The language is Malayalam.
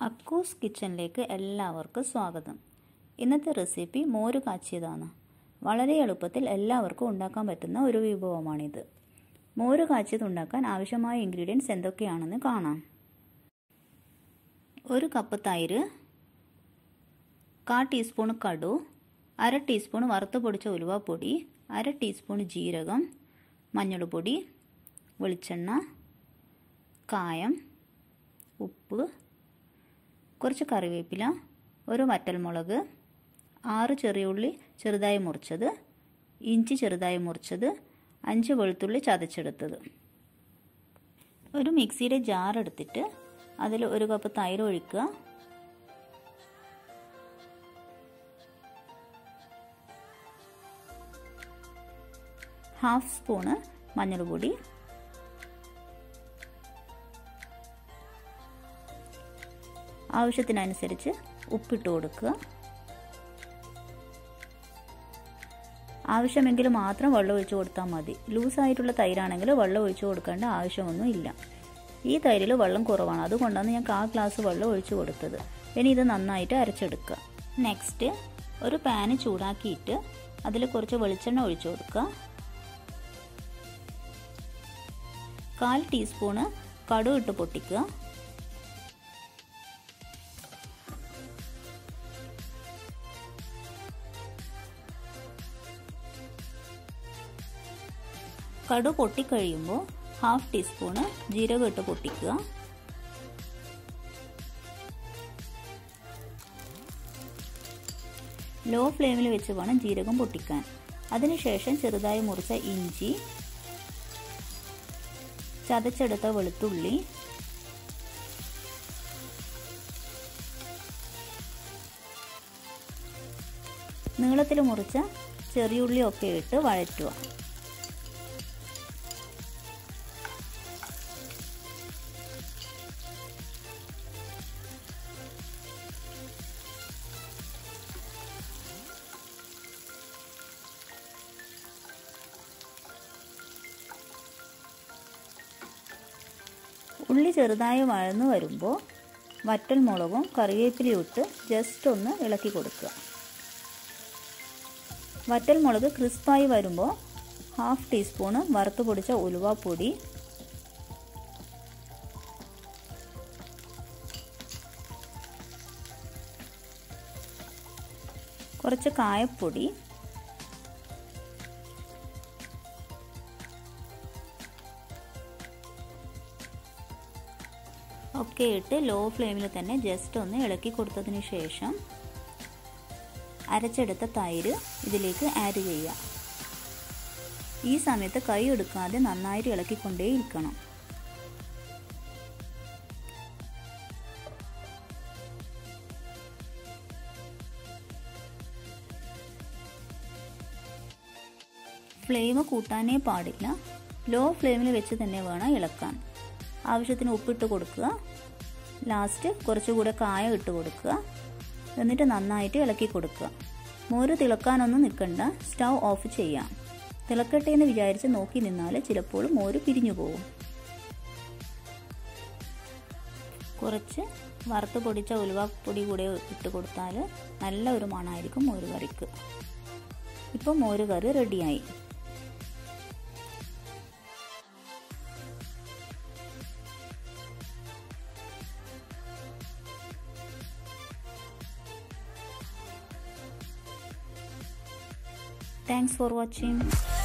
അക്കൂസ് കിച്ചണിലേക്ക് എല്ലാവർക്കും സ്വാഗതം ഇന്നത്തെ റെസിപ്പി മോര് കാച്ചിയതാണ് വളരെ എളുപ്പത്തിൽ എല്ലാവർക്കും ഉണ്ടാക്കാൻ പറ്റുന്ന ഒരു വിഭവമാണിത് മോര് കാച്ചിയത് ഉണ്ടാക്കാൻ ആവശ്യമായ ഇൻഗ്രീഡിയൻസ് എന്തൊക്കെയാണെന്ന് കാണാം ഒരു കപ്പ് തൈര് കാ ടീസ്പൂൺ കടു അര ടീസ്പൂൺ വറുത്ത് പൊടിച്ച ഉലുവാപ്പൊടി അര ടീസ്പൂൺ ജീരകം മഞ്ഞൾപ്പൊടി വെളിച്ചെണ്ണ കായം ഉപ്പ് കുറച്ച് കറിവേപ്പില ഒരു വറ്റൽമുളക് ആറ് ചെറിയ ഉള്ളി ചെറുതായി മുറിച്ചത് ഇഞ്ചി ചെറുതായി മുറിച്ചത് അഞ്ച് വെളുത്തുള്ളി ചതച്ചെടുത്തത് ഒരു മിക്സിയുടെ ജാർ എടുത്തിട്ട് അതിൽ ഒരു കപ്പ് തൈര് ഒഴിക്കുക ഹാഫ് സ്പൂണ് മഞ്ഞൾപ്പൊടി ആവശ്യത്തിനനുസരിച്ച് ഉപ്പിട്ട് കൊടുക്കുക ആവശ്യമെങ്കിൽ മാത്രം വെള്ളം ഒഴിച്ചു കൊടുത്താൽ മതി ലൂസായിട്ടുള്ള തൈരാണെങ്കിൽ വെള്ളം ഒഴിച്ചു കൊടുക്കേണ്ട ആവശ്യമൊന്നും ഇല്ല ഈ തൈരിൽ വെള്ളം കുറവാണ് അതുകൊണ്ടാണ് ഞാൻ കാ ഗ്ലാസ് വെള്ളം ഒഴിച്ചു കൊടുത്തത് ഇനി ഇത് നന്നായിട്ട് അരച്ചെടുക്കുക നെക്സ്റ്റ് ഒരു പാന് ചൂടാക്കിയിട്ട് അതിൽ കുറച്ച് വെളിച്ചെണ്ണ ഒഴിച്ചു കൊടുക്കുക കാൽ ടീസ്പൂണ് കടു ഇട്ട് പൊട്ടിക്കുക കടു പൊട്ടിക്കഴിയുമ്പോൾ ഹാഫ് ടീസ്പൂണ് ജീരകം ഇട്ട് പൊട്ടിക്കുക ലോ ഫ്ലെയിമിൽ വെച്ച് വേണം ജീരകം പൊട്ടിക്കാൻ അതിനുശേഷം ചെറുതായി മുറിച്ച ഇഞ്ചി ചതച്ചെടുത്ത വെളുത്തുള്ളി നീളത്തിൽ മുറിച്ച ചെറിയുള്ളിയൊക്കെ ഇട്ട് വഴറ്റുക ഉള്ളി ചെറുതായി വഴന്നു വരുമ്പോൾ വറ്റൽ മുളകും കറിവേപ്പിലയും ഇട്ട് ജസ്റ്റ് ഒന്ന് ഇളക്കി കൊടുക്കുക വറ്റൽ മുളക് ക്രിസ്പായി വരുമ്പോൾ ഹാഫ് ടീസ്പൂണ് വറുത്ത് പൊടിച്ച ഉലുവാപ്പൊടി കുറച്ച് കായപ്പൊടി ഒക്കെ ഇട്ട് ലോ ഫ്ലെയിമിൽ തന്നെ ജസ്റ്റ് ഒന്ന് ഇളക്കി കൊടുത്തതിന് ശേഷം അരച്ചെടുത്ത തൈര് ഇതിലേക്ക് ആഡ് ചെയ്യുക ഈ സമയത്ത് കൈ എടുക്കാതെ നന്നായിട്ട് ഇളക്കിക്കൊണ്ടേ ഇരിക്കണം ഫ്ലെയിം കൂട്ടാനേ പാടില്ല ലോ ഫ്ലെയിമിൽ വെച്ച് തന്നെ വേണം ഇളക്കാൻ ആവശ്യത്തിന് ഉപ്പിട്ട് കൊടുക്കുക ലാസ്റ്റ് കുറച്ചുകൂടെ കായം ഇട്ട് കൊടുക്കുക എന്നിട്ട് നന്നായിട്ട് ഇളക്കി കൊടുക്കുക മോര് തിളക്കാനൊന്നും നിൽക്കണ്ട സ്റ്റൗ ഓഫ് ചെയ്യാം തിളക്കട്ടെ എന്ന് വിചാരിച്ച് നോക്കി നിന്നാൽ ചിലപ്പോൾ മോര് പിരിഞ്ഞു പോകും കുറച്ച് വറുത്ത് പൊടിച്ച ഉലുവാപ്പൊടി കൂടെ ഇട്ട് കൊടുത്താൽ നല്ല ഒരു മണമായിരിക്കും മോര് കറിക്ക് ഇപ്പോൾ മോര് കറി റെഡിയായി Thanks for watching.